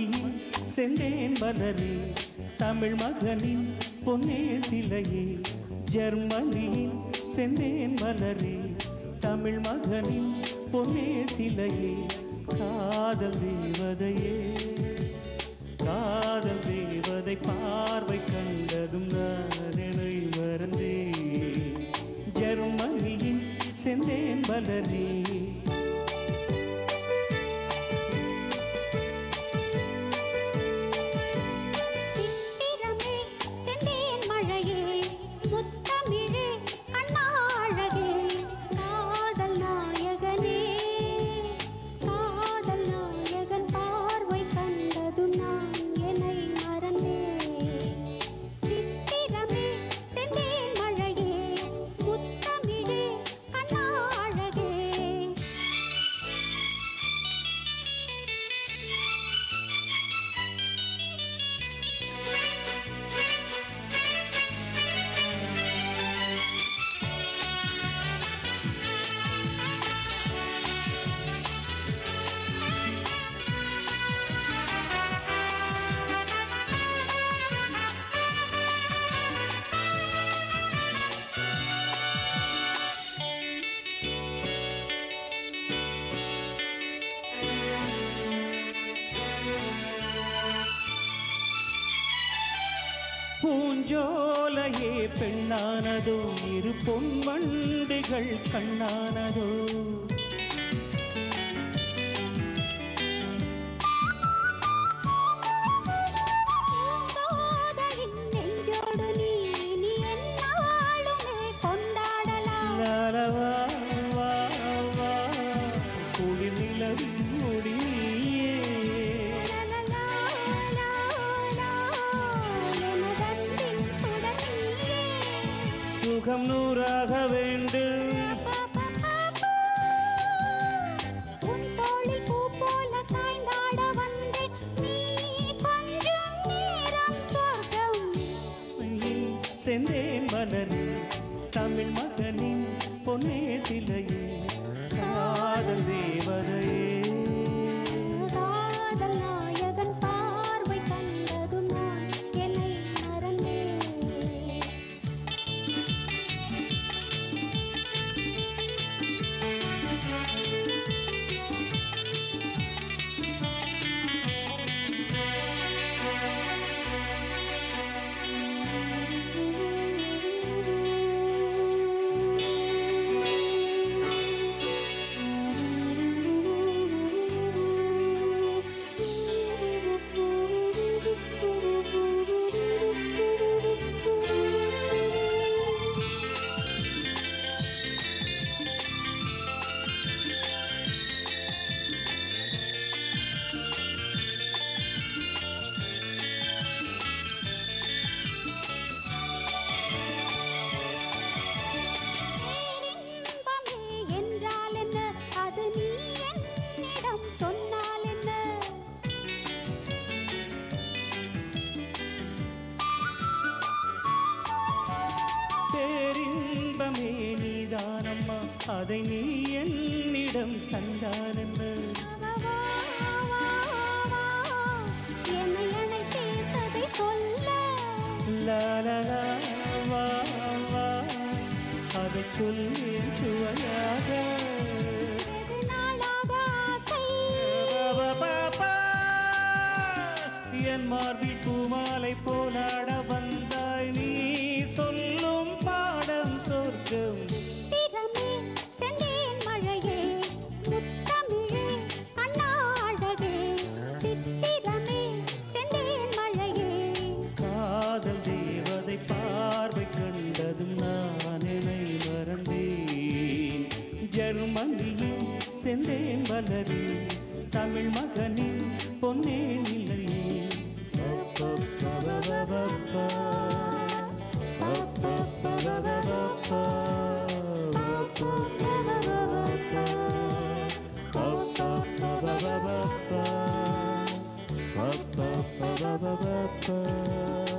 ஜெர்மனியின் செந்தேன் மலரே தமிழ் மகனின் பொன்னே சிலையே ஜெர்மனியின் செந்தேன் மலரே தமிழ் மகனின் பொன்னே சிலையே காதல் தேவதையே காதல் தேவதை பார்வை கண்டதும் நான் என்னை மறந்தேன் ஜெர்மனியின் செந்தேன் மலரே சித்திரமே செந்தேன் மழையே முத்தமிழே கண்ணாழகே காதல் நாயகனே காதல் நாயகன் பார்வை கண்டது நான் என்னை மறந்தேன் சித்திரமே செந்தேன் மழையே முத்தமிழே கண்ணாழகே பூஞ்சோலையே பெண்ணானதோ இரு பொன்வண்டுகள் கண்ணானதோ பூங்கோதையின் நெஞ்சோடு நீ நீ எந்நாளுமே கொண்டாடலாம் லாலவா வா வா குளிர் நிலவின் முடியே லலலா, லா, எனதன்பின் சுடர் நீயே. சுகம் நூறாக வேண்டும் பாபாபாபா. உன் தோளில் பூ போல சாய்ந்தாட வந்தேன். நீ கொஞ்சம் நேரம் சொர்க்கம். செந்தேன் மலரே தமிழ் மகனின் பொன்னே சிலையே காதல் தேவதையே காதல் நாயகன் பார்வை கண்டதும் நான் என்னை மறந்தேன் பேரின்பமே என்றால் என்ன அது நீ என்னிடம் சொன்னால் என்ன பேரின்பமே நீதானம்மா அதை நீ என்னிடம் தந்தானென்ன வா, வா, வா, வா, என்னை அணைத்ததை சொல்ல லாலலா வா வா அதை சொல்லேன் சுவையாக வெகு நாளாக ஆசை பாபா, என் மார்பில் பூமாலை போலாட வந்தாய் நீ சொல்லும் பாடம் சொர்க்கம் சித்திரமே செந்தேன் மழையே முத்தமிழே கண்ணாழகே சித்திரமே செந்தேன் மழையே காதல் தேவதை பார்வை கண்டதும் நான் என்னை மறந்தேன் ஜெர்மனியின் செந்தேன் மலரே தமிழ் மகனின் பொன்னே நிலையே அப்பப்பப்பப்பப்பப்பா. அப்பப்பப்பப்பப்பப்பா. அப்பப்பப்பப்பப்பப்பா. அப்பப்பப்பப்பப்பப்பா.